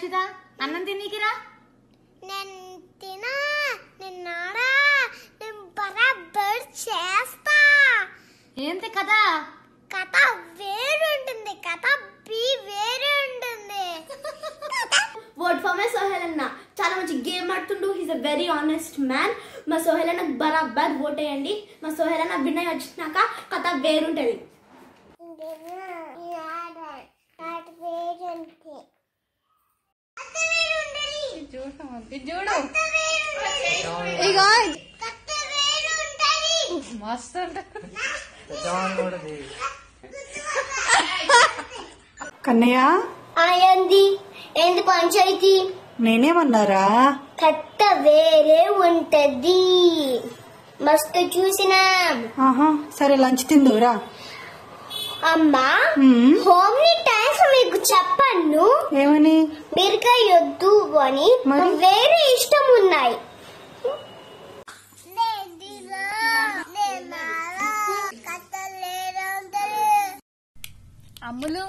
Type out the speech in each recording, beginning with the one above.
అక్షిత అన్నం తిన్నీకిరా నేను తినా నిన్నాడా నేను బరాబర్ చేస్తా ఏంటి కథ కథ వేరుంటుంది కథ బి వేరే ఉంటుంది వర్డ్ ఫర్ మై సోహెల్ అన్న చాలా మంచి గేమ్ ఆడుతుండు he's a very honest man మా సోహెల్ అన్న బరాబర్ ఓట్ వేయండి మా సోహెల్ అన్న విన్నర్ వచ్చినాక కథ వేరుంటది చూడు ఇగో మస్తు కన్నయ్య అయంది ఏంది పంచాయతీ నేనేమన్నారా కట్ట వేరే ఉంటది మస్తు చూసినాం ఆహా సరే లంచ్ తిందురా అమ్మా మ్మ్. హోమ్లీ టైమ్స్ మీకు చెప్పను ఏమని బీరకాయ వద్దు అని మరి? వేరే ఇష్టం ఉన్నాయి అమ్ములు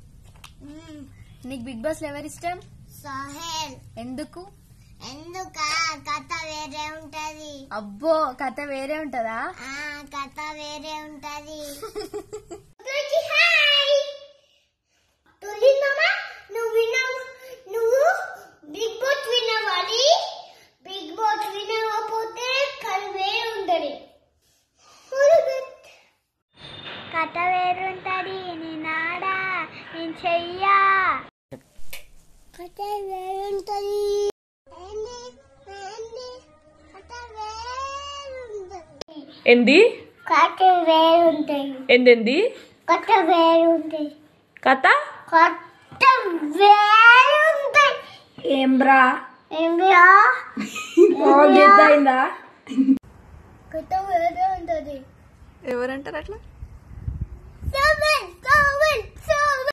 నీకు బిగ్ బాస్ లో ఎవరు ఇష్టం సహేల్ ఎందుకు ఎందుక కథ వేరే ఉంటది అబ్బో కథ వేరే ఉంటదా ఆ కథ వేరే ఉంటది హాయ్ తులినమ్మా నువ్వు విన్నావు నువ్వు బిగ్ బాస్ విన్నావాలి బిగ్ బాస్ వినకపోతే కథ వేరే ఉంటది కథ వేరు ఉంటది నేను ఆడా నేను చెయ్యా కథ వేరు ఉంటది కథ వేరు ఎంది కథ వేరు ఉంటాయి ఎందెంది కథ వేరు ఉంటాయి కథ కథ వేరు ఉంటాయి ఏం బ్రా ఏమిరా అయిందా కథ వేరే ఉంటది ఎవరంటారు అట్లా సెవెన్ సెవెన్